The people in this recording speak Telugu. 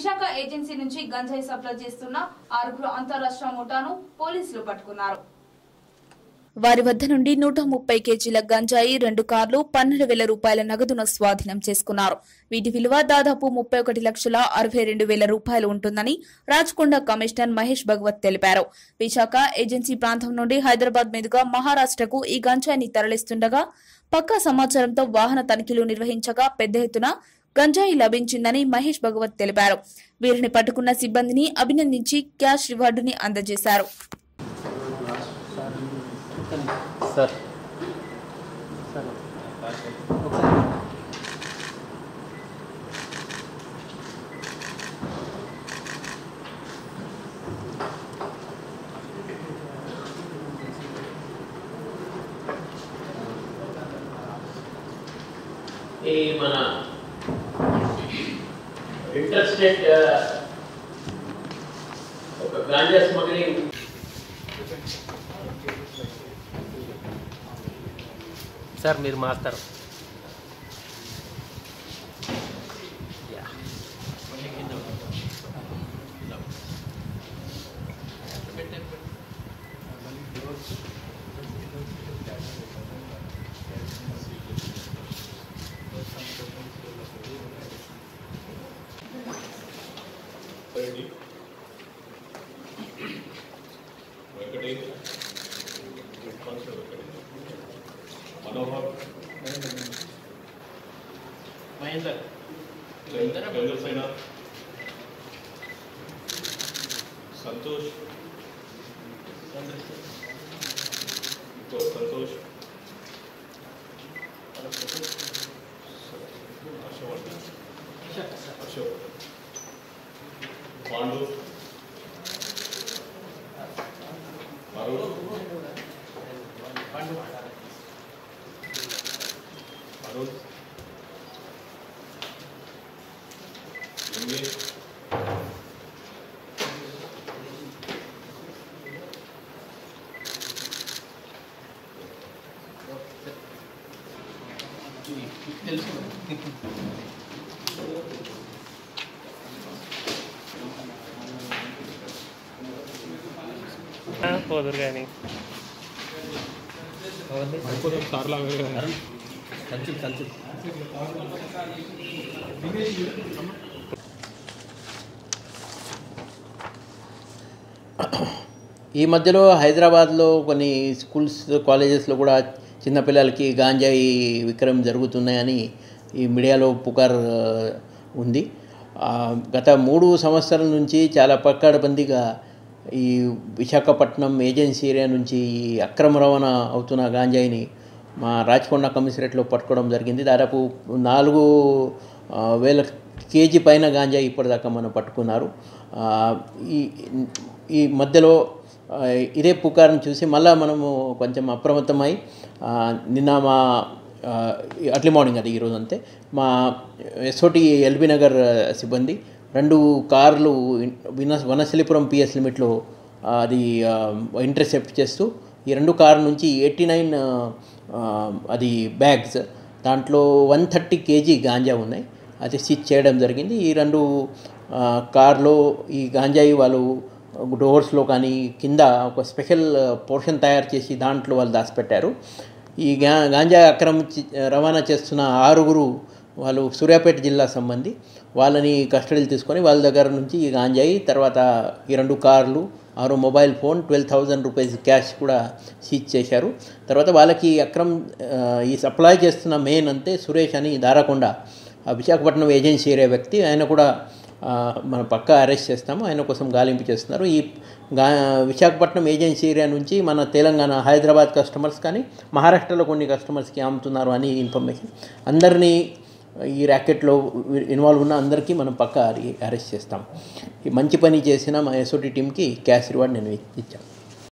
విశాఖ ఏజెన్సీ నుంచి గంజాయి సప్లై చేస్తున్న ఆరుగురు అంతరాష్ట్ర ముఠాను పోలీసులు పట్టుకున్నారు వారి వద్ద నుండి నూట ముప్పై కేజీల గంజాయి రెండు కార్లు పన్నెండు వేల రూపాయల నగదును స్వాధీనం చేసుకున్నారు వీటి విలువ దాదాపు ముప్పై ఒకటి లక్షల అరవై రెండు వేల రూపాయలు ఉంటుందని రాచకొండ కమిషనర్ మహేష్ భగవత్ తెలిపారు విశాఖ ఏజెన్సీ ప్రాంతం నుండి హైదరాబాద్ మీదుగా మహారాష్ట్రకు ఈ గంజాయిని తరలిస్తుండగా పక్కా సమాచారంతో వాహన తనిఖీలు నిర్వహించగా పెద్ద ఎత్తున గంజాయి లభించిందని మహేష్ భగవత్ తెలిపారు వీరిని పట్టుకున్న సిబ్బందిని అభినందించి క్యాష్ రివార్డుని అందజేశారు సార్ ఈ మన ఇంటర్ స్టేట్ ఒక గాంజా స్మగ్లింగ్ సార్ మీరు మాస్తారు వెంకటేష్ మనోహర్ మహేందర్ చంద్రసేన సంతోష్ ఇంకో సంతోష్ హర్షవర్ధన్ అశోక్ పాండు అరుణ్ అరుణ్ లింగేష్ పోదురు కానీ ఈ మధ్యలో హైదరాబాద్లో కొన్ని స్కూల్స్ కాలేజెస్లో కూడా చిన్నపిల్లలకి గాంజాయి విక్రయం జరుగుతున్నాయని ఈ మీడియాలో పుకార్ ఆ, ఉంది ఆ, గత మూడు సంవత్సరాల నుంచి చాలా పక్కడబందీగా ఈ విశాఖపట్నం ఏజెన్సీ ఏరియా నుంచి ఈ అక్రమ రవాణా అవుతున్న గాంజాయిని మా రాచకొండ కమిషనరేట్లో పట్టుకోవడం జరిగింది దాదాపు నాలుగు ఆ, వేల కేజీ పైన గాంజాయి ఇప్పటిదాకా మనం పట్టుకున్నారు ఆ, ఈ ఈ మధ్యలో ఆ, ఇదే పుకారును చూసి మళ్ళీ మనము కొంచెం అప్రమత్తమై ఆ, నిన్న మా ఆ, అర్లీ మార్నింగ్ అది ఈరోజు అంతే మా ఎస్ఓటి ఎల్బీ నగర్ సిబ్బంది రెండు కార్లు విన వనశలిపురం పిఎస్ లిమిట్లో ఆ, అది ఇంటర్సెప్ట్ చేస్తూ ఈ రెండు కార్ నుంచి ఎయిటీ నైన్ అది బ్యాగ్స్ దాంట్లో వన్ థర్టీ కేజీ గాంజా ఉన్నాయి అది సీజ్ చేయడం జరిగింది ఈ రెండు ఆ, కార్లో ఈ గాంజాయి వాళ్ళు డోర్స్లో కానీ కింద ఒక స్పెషల్ పోర్షన్ తయారు చేసి దాంట్లో వాళ్ళు దాచిపెట్టారు ఈ గా గాంజా ఆక్రమించి రవాణా చేస్తున్న ఆరుగురు వాళ్ళు సూర్యాపేట జిల్లా సంబంధి వాళ్ళని కస్టడీలు తీసుకొని వాళ్ళ దగ్గర నుంచి ఈ గాంజాయి తర్వాత ఈ రెండు కార్లు ఆరు mobile phone twelve thousand rupees cash కూడా సీజ్ చేశారు తర్వాత వాళ్ళకి అక్రమ్ ఆ, ఈ సప్లై చేస్తున్న మెయిన్ అంతే సురేష్ అని దారకొండ ఆ విశాఖపట్నం ఏజెన్సీ ఏరియా వ్యక్తి ఆయన కూడా ఆ, మన పక్క అరెస్ట్ చేస్తాము ఆయన కోసం గాలింపు చేస్తున్నారు ఈ గా విశాఖపట్నం ఏజెన్సీ ఏరియా నుంచి మన తెలంగాణ హైదరాబాద్ కస్టమర్స్ కానీ మహారాష్ట్రలో కొన్ని కస్టమర్స్కి అమ్ముతున్నారు అని ఇన్ఫర్మేషన్ అందరినీ ఈ ర్యాకెట్లో ఇన్వాల్వ్ ఉన్న అందరికీ మనం పక్క అరెస్ట్ చేస్తాం ఈ మంచి పని చేసిన మా ఎస్ఓటి టీంకి క్యాష్ రివార్డ్ నేను ఇచ్చాను